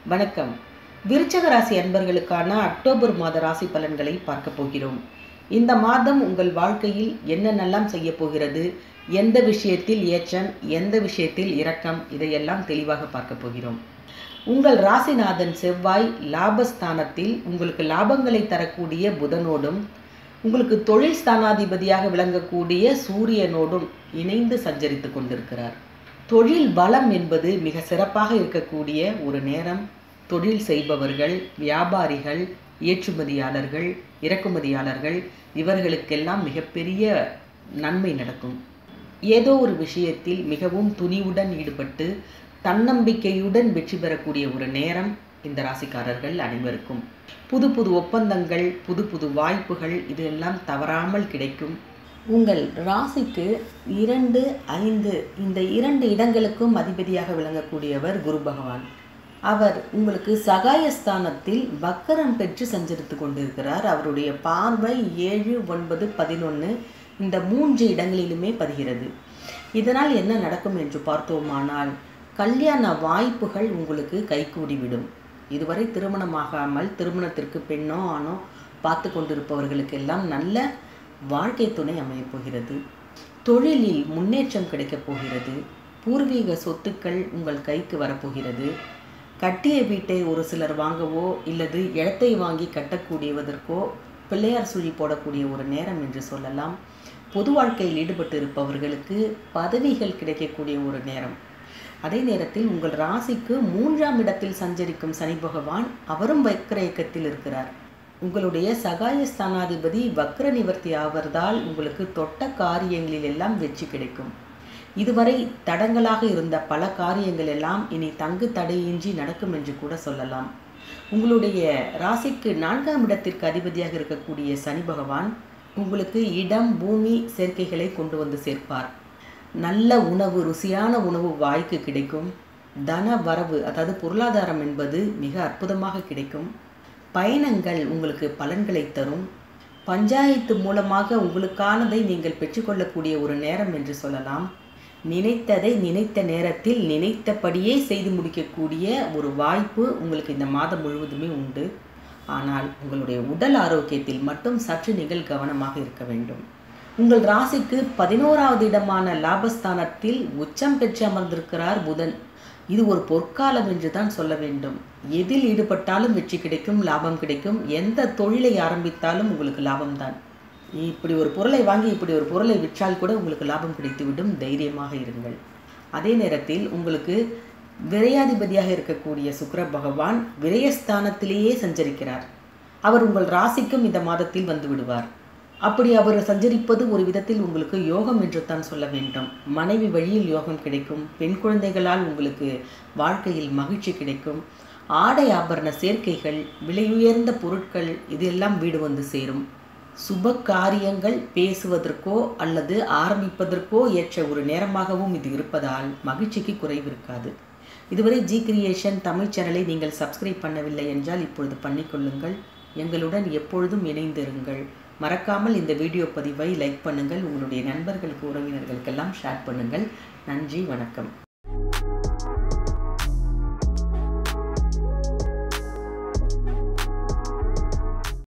வணக்கம் விருச்சக ராசி அன்பர்களுக்கான அக்டோபர் மாத ராசி பலன்களை பார்க்க போகிறோம் இந்த மாதம் உங்கள் வாழ்க்கையில் என்னென்னலாம் செய்ய போகிறது எந்த விஷயத்தில் ஏற்றம் எந்த விஷயத்தில் இரக்கம் இதையெல்லாம் தெளிவாக பார்க்க போகிறோம் உங்கள் ராசிநாதன் செவ்வாய் லாபஸ்தானத்தில் உங்களுக்கு லாபங்களை தரக்கூடிய புதனோடும் உங்களுக்கு தொழில் ஸ்தானாதிபதியாக விளங்கக்கூடிய சூரியனோடும் இணைந்து சஞ்சரித்து கொண்டிருக்கிறார் தொழில் பலம் என்பது மிக சிறப்பாக இருக்கக்கூடிய ஒரு நேரம் தொழில் செய்பவர்கள் வியாபாரிகள் ஏற்றுமதியாளர்கள் இறக்குமதியாளர்கள் இவர்களுக்கெல்லாம் மிகப்பெரிய நன்மை நடக்கும் ஏதோ ஒரு விஷயத்தில் மிகவும் துணிவுடன் ஈடுபட்டு தன்னம்பிக்கையுடன் வெற்றி பெறக்கூடிய ஒரு நேரம் இந்த ராசிக்காரர்கள் அனைவருக்கும் புது புது ஒப்பந்தங்கள் புது புது வாய்ப்புகள் இதெல்லாம் தவறாமல் கிடைக்கும் உங்கள் ராசிக்கு இரண்டு ஐந்து இந்த இரண்டு இடங்களுக்கும் அதிபதியாக விளங்கக்கூடியவர் குரு பகவான் அவர் உங்களுக்கு சகாயஸ்தானத்தில் வக்கரம் பெற்று சஞ்சரித்து கொண்டிருக்கிறார் அவருடைய பார்வை ஏழு ஒன்பது பதினொன்று இந்த மூன்று இடங்களிலுமே பதிகிறது இதனால் என்ன நடக்கும் என்று பார்த்தோமானால் கல்யாண வாய்ப்புகள் உங்களுக்கு கைகூடிவிடும் இதுவரை திருமணமாகாமல் திருமணத்திற்கு பெண்ணோ ஆணோ பார்த்து கொண்டிருப்பவர்களுக்கெல்லாம் நல்ல வாழ்க்கை துணை அமையப் போகிறது தொழிலில் முன்னேற்றம் கிடைக்கப் போகிறது பூர்வீக சொத்துக்கள் உங்கள் கைக்கு வரப்போகிறது கட்டிய வீட்டை ஒரு சிலர் வாங்கவோ இல்லது இடத்தை வாங்கி கட்டக்கூடியவதற்கோ பிள்ளையார் சுழி போடக்கூடிய ஒரு நேரம் என்று சொல்லலாம் பொது வாழ்க்கையில் ஈடுபட்டு இருப்பவர்களுக்கு பதவிகள் கிடைக்கக்கூடிய ஒரு நேரம் அதே நேரத்தில் உங்கள் ராசிக்கு மூன்றாம் இடத்தில் சஞ்சரிக்கும் சனி பகவான் அவரும் வக்ர இயக்கத்தில் இருக்கிறார் உங்களுடைய சகாய ஸ்தானாதிபதி வக்ர நிவர்த்தி ஆவதால் உங்களுக்கு தொட்ட காரியங்களில் எல்லாம் வெற்றி கிடைக்கும் இதுவரை தடங்களாக இருந்த பல காரியங்கள் எல்லாம் இனி தங்கு தடையின்றி நடக்கும் என்று கூட சொல்லலாம் உங்களுடைய ராசிக்கு நான்காம் இடத்திற்கு அதிபதியாக இருக்கக்கூடிய சனி பகவான் உங்களுக்கு இடம் பூமி சேர்க்கைகளை கொண்டு வந்து சேர்ப்பார் நல்ல உணவு ருசியான உணவு வாய்க்கு கிடைக்கும் தன வரவு அதாவது பொருளாதாரம் என்பது மிக அற்புதமாக கிடைக்கும் பயணங்கள் உங்களுக்கு பலன்களை தரும் பஞ்சாயத்து மூலமாக உங்களுக்கானதை நீங்கள் பெற்றுக்கொள்ளக்கூடிய ஒரு நேரம் என்று சொல்லலாம் நினைத்ததை நினைத்த நேரத்தில் நினைத்தபடியே செய்து முடிக்கக்கூடிய ஒரு வாய்ப்பு உங்களுக்கு இந்த மாதம் முழுவதுமே உண்டு ஆனால் உங்களுடைய உடல் ஆரோக்கியத்தில் மட்டும் சற்று நீங்கள் கவனமாக இருக்க வேண்டும் உங்கள் ராசிக்கு பதினோராவது இடமான லாபஸ்தானத்தில் உச்சம் பெற்று அமர்ந்திருக்கிறார் புதன் இது ஒரு பொற்காலம் என்று தான் சொல்ல வேண்டும் எதில் ஈடுபட்டாலும் வெற்றி கிடைக்கும் லாபம் கிடைக்கும் எந்த தொழிலை ஆரம்பித்தாலும் உங்களுக்கு லாபம்தான் இப்படி ஒரு பொருளை வாங்கி இப்படி ஒரு பொருளை விற்றால் கூட உங்களுக்கு லாபம் கிடைத்துவிடும் தைரியமாக இருங்கள் அதே நேரத்தில் உங்களுக்கு விரையாதிபதியாக இருக்கக்கூடிய சுக்கர பகவான் விரயஸ்தானத்திலேயே சஞ்சரிக்கிறார் அவர் உங்கள் ராசிக்கும் இந்த மாதத்தில் வந்து விடுவார் அப்படி அவர் சஞ்சரிப்பது ஒரு விதத்தில் உங்களுக்கு யோகம் என்று தான் சொல்ல வேண்டும் மனைவி வழியில் யோகம் கிடைக்கும் பெண் குழந்தைகளால் உங்களுக்கு வாழ்க்கையில் மகிழ்ச்சி கிடைக்கும் ஆடை ஆபரண சேர்க்கைகள் விலையுயர்ந்த பொருட்கள் இதெல்லாம் வீடு வந்து சேரும் சுப காரியங்கள் பேசுவதற்கோ அல்லது ஆரம்பிப்பதற்கோ ஏற்ற ஒரு நேரமாகவும் இது இருப்பதால் மகிழ்ச்சிக்கு குறைவு இருக்காது இதுவரை ஜி கிரியேஷன் தமிழ் சேனலை நீங்கள் சப்ஸ்கிரைப் பண்ணவில்லை என்றால் இப்பொழுது பண்ணிக்கொள்ளுங்கள் எங்களுடன் எப்பொழுதும் இணைந்திருங்கள் மறக்காமல் இந்த வீடியோ பதிவை லைக் பண்ணுங்கள் உங்களுடைய நண்பர்களுக்கு உறவினர்களுக்கெல்லாம் ஷேர் பண்ணுங்கள் நன்றி வணக்கம்